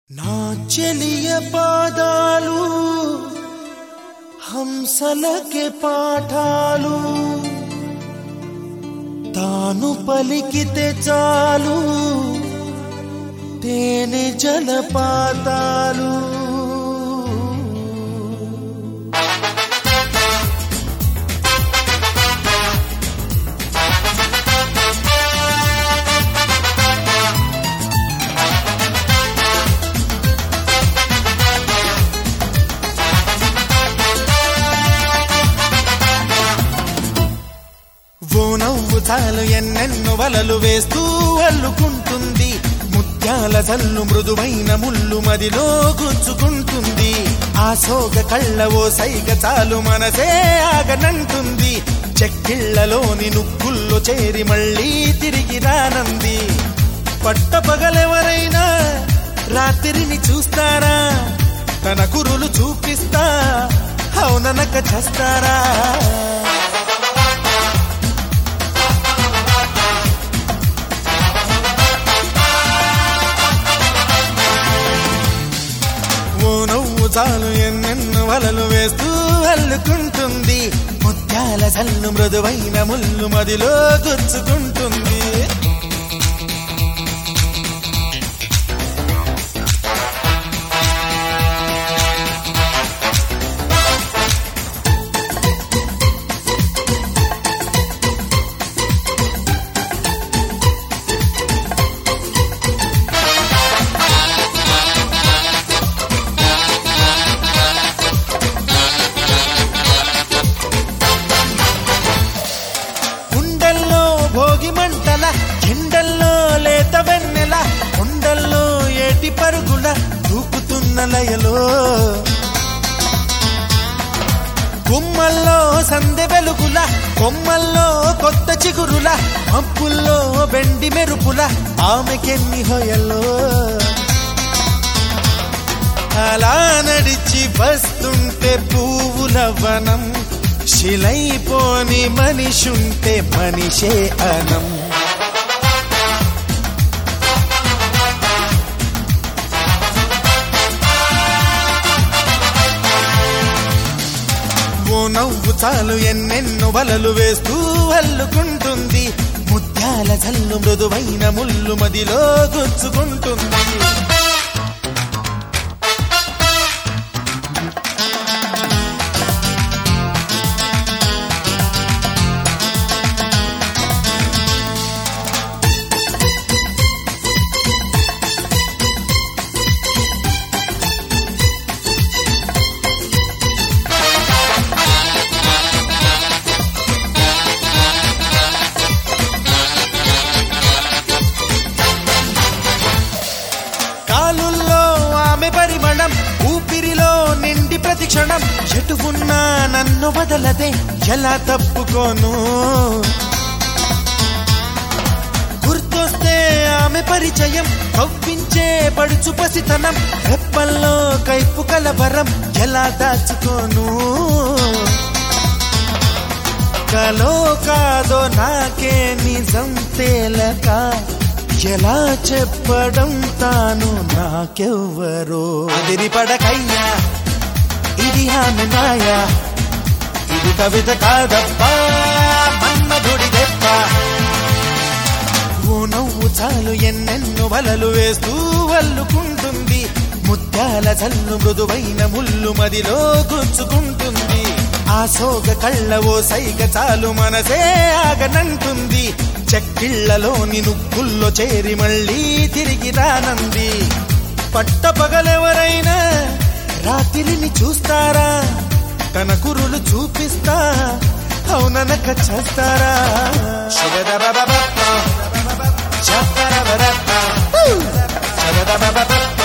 నా చెలియ పాదాలు హంసలకే పాఠాలు తాను పలికితే చాలు తేనె జలపాతాలు ఓ నవ్వు చాలు ఎన్నెన్నో వలలు వేస్తూ అల్లుకుంటుంది ముత్యాల జల్లు మృదువైన ముళ్ళు మదిలో గుచ్చుకుంటుంది ఆ సోగ కళ్ళ ఓ సైగ చాలు మనసే ఆగనంటుంది చెక్కిళ్లలోని నుక్కుల్లో చేరి మళ్ళీ తిరిగి రానంది పట్ట పగలెవరైనా రాత్రిని చూస్తారా తన కురులు చూపిస్తా అవుననక చేస్తారా ఓ నవ్వు చాలు ఎన్నెన్నో వలలు వేస్తూ అల్లుకుంటుంది ముత్యాల చల్లు మృదువైన ముళ్ళు మదిలో గుచ్చుకుంటుంది గుండెల్లో భోగి మంటల ఎండల్లో లేత వెన్నెల కొండల్లో ఏటి పరుగుల దూకుతున్న లయలో గుమ్మల్లో సందె వెలుగుల కొమ్మల్లో కొత్త చిగురుల మబ్బుల్లో వెండి మెరుపుల ఆమెకెన్ని హొయల్లో అలా నడిచి వస్తుంటే పువ్వుల వనం శిలైపోని మనిషుంటే మనిషే అనం ఓ నవ్వు చాలు ఎన్నెన్నో వలలు వేస్తూ అల్లుకుంటుంది ముత్యాల జల్లు మృదువైన ముళ్ళు మదిలో గుచ్చుకుంటుంది కాలుల్లో ఆమె పరిమళం ఊపిరిలో నిండి ప్రతి క్షణం ఎటు ఉన్నా నన్ను వదలదే ఎలా తప్పుకోను గుర్తొస్తే ఆమె పరిచయం కవ్వించే పడుచు పసితనం రెప్పల్లో కైపు కలవరం ఎలా దాచుకోను కలో కాదో నాకే నిజం తేలక ఎలా చెప్పడం తాను నాకెవ్వరో అదిరి పడకయ్యా ఇది ఆమె మాయా ఇది కవిత కాదప్పా మన్మధుడి దెబ్బ ఓ నవ్వు చాలు ఎన్నెన్నో వలలు వేస్తూ అల్లుకుంటుంది ముత్యాల చల్లు మృదువైన ముళ్ళు మదిలో గుచ్చుకుంటుంది ఆ సోగ కళ్ళ ఓ సైగ చాలు మనసే ఆగనంటుంది చెక్కిళ్లలోని నుక్కుల్లో చేరి మళ్ళీ తిరిగి రానంది పట్ట పగలెవరైనా రాత్రిని చూస్తారా తన కురులు చూపిస్తా అవుననక చేస్తారా శుభదబబబ. శబదబబబ. శబదబబబ.